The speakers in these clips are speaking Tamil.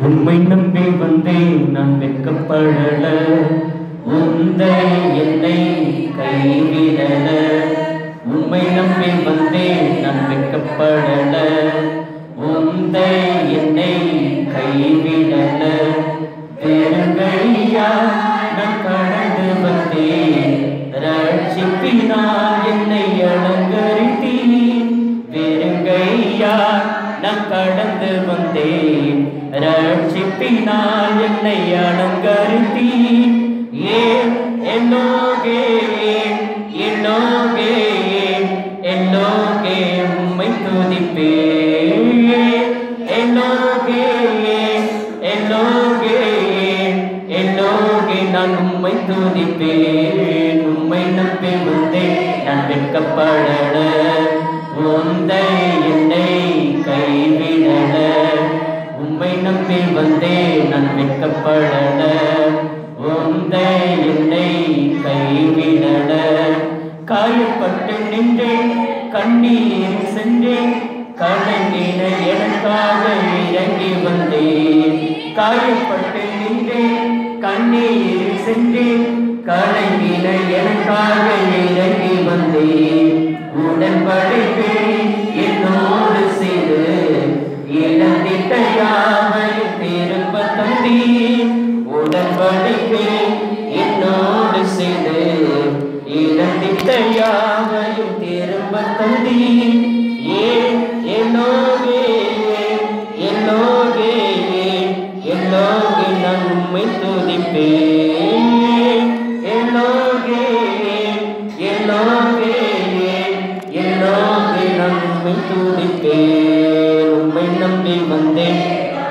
உம்மை நம்பி வந்தேன் நான் வெட்கப்படல உந்தை என்னை கைவிடல உம்மை நம்பி வந்தேன் நான் வெட்கப்படல உந்தை என்னை கைவிடல பெருங்கையா நான் கடந்து வந்தேன் ரட்சிப்பினால் என்னை அலங்கரித்தீர் வெறுங்கையா நான் கடந்து வந்தேன் ரட்சிப்பினால் என்னை அலங்கரித்தீர் ஏன் என்னோகே என்னோகே என்னோகே உம்மை துதிப்பேன் என்னோகே என்னோகே என்னோகே நான் உம்மை துதிப்பேன் உம்மை நம்பி வந்தேன் நான் வெட்கப்படல உந்தை என்னை கைவிடல உம்மை நம்பி வந்தேன் நான் வெட்கப்படல உந்தை என்னை கைவிடல காயப்பட்டு நின்றேன் கண்ணீர் சென்றேன் கலங்கின எனக்காக இறங்கி வந்தேன் காயப்பட்டு நின்றேன் கண்ணீர் சென்றேன் கலங்கின எனக்காக இறங்கி வந்தேன் உடன்படிக்கை என்னோடு செய்து இழந்திட்ட யாவையும் திரும்ப தந்தீர் உடன்படிக்கை என்னோடு செய்து இழந்திட்ட யாவையும் திரும்ப தந்தீர் ஏன் என்னோகே என்னோகே என்னோகே நான் உம்மை துதிப்பேன் என்னோகே என்னோகே என்னோகே நான் உம்மை துதிப்பேன் உம்மை நம்பி வந்தேன்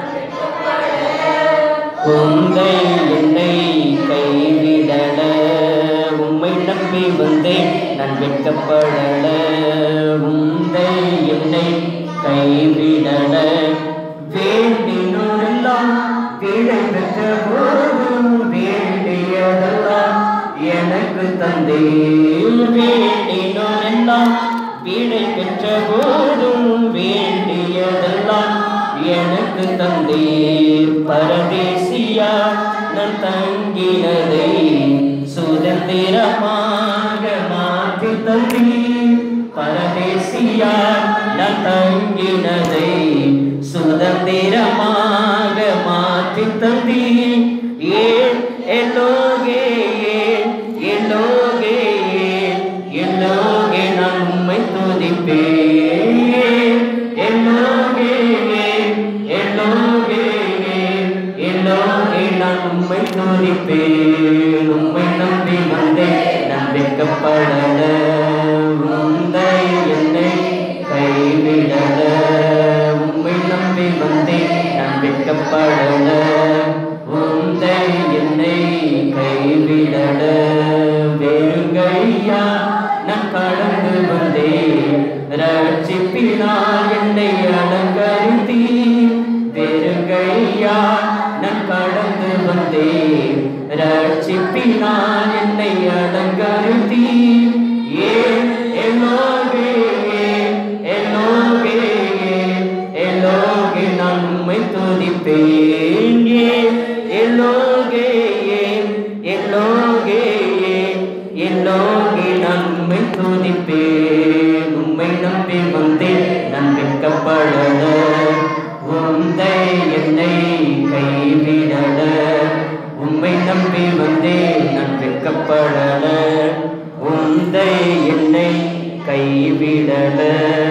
உந்தை என்னை கைவிடல உம்மை நம்பி வந்தேன் நான் வெட்கப்படல உந்தை என்னை கைவிடல வேண்டினோரெல்லாம் விடை பெற்ற போதும் வேண்டியதெல்லாம் எனக்கு தந்தேன் வேண்டினோரெல்லாம் விடை பெற்ற போதும் வேண்டியதெல்லாம் எனக்கு தந்தீர் பரதேசியா நான் தங்கினதை சுதந்திரமாக மாற்றி தந்தீர் பரதேசியா நான் தங்கினதை சுதந்திரமாக மாற்றி தந்தீர் ஏன் என்னோகே என்னோகே என்னோகே நான் உம்மை துதிப்பேன் என்னோகே என்னோகே என்னோகே நான் உம்மை துதிப்பேன் உம்மை நம்பி வந்தேன் நான் வெட்கப்படல உந்தை என்னை கைவிடல உம்மை நம்பி வந்தேன் நான் வெட்கப்படல உந்தை என்னை கைவிடல வெறுங்கையா நான் கடந்து வந்தேன் ரட்சிப்பினால் என்னை அலங்கரித்தீர் வெறுங்கையா நான் கடந்து வந்தேன் ரட்சிப்பினால் என்னை அலங்கரித்தீர் ஏன் என்னோகே என்னோகே என்னோகே நான் உம்மை துதிப்பேன் ஏன் என்னோகே என்னோகே என்னோகே நான் உம்மை துதிப்பேன் உம்மை நம்பி வந்தேன் நான் வெட்கப்படல உந்தை என்னை கைவிடல உம்மை நம்பி வந்தேன் நான் வெட்கப்படல உந்தை என்னை கைவிடல